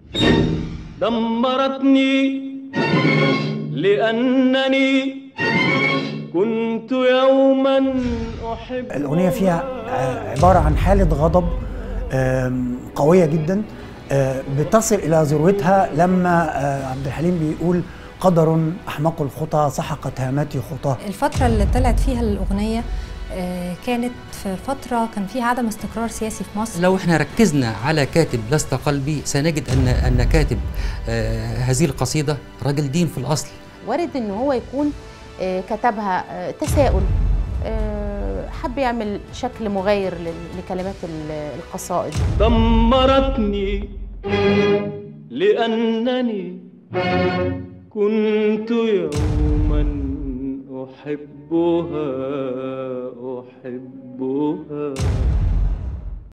دمرتني لأنني كنت يوما أحب الأغنية فيها ع- عبارة عن حالة غضب آم، قوية جدا آه، بتصل إلى ذروتها لما آه، عبد الحليم بيقول قدر أحمق الخطى سحقت هامتي خطاه الفترة اللي طلعت فيها الأغنية آه، كانت في فترة كان فيها عدم استقرار سياسي في مصر لو احنا ركزنا على كاتب لست قلبي سنجد ان ان كاتب آه، هذه القصيده رجل دين في الاصل وارد ان هو يكون آه، كتبها آه، تساؤل آه، حب يعمل شكل مغاير لل- لكلمات ال- القصائد دمرتني لأنني كنت يوما أحبها أحبها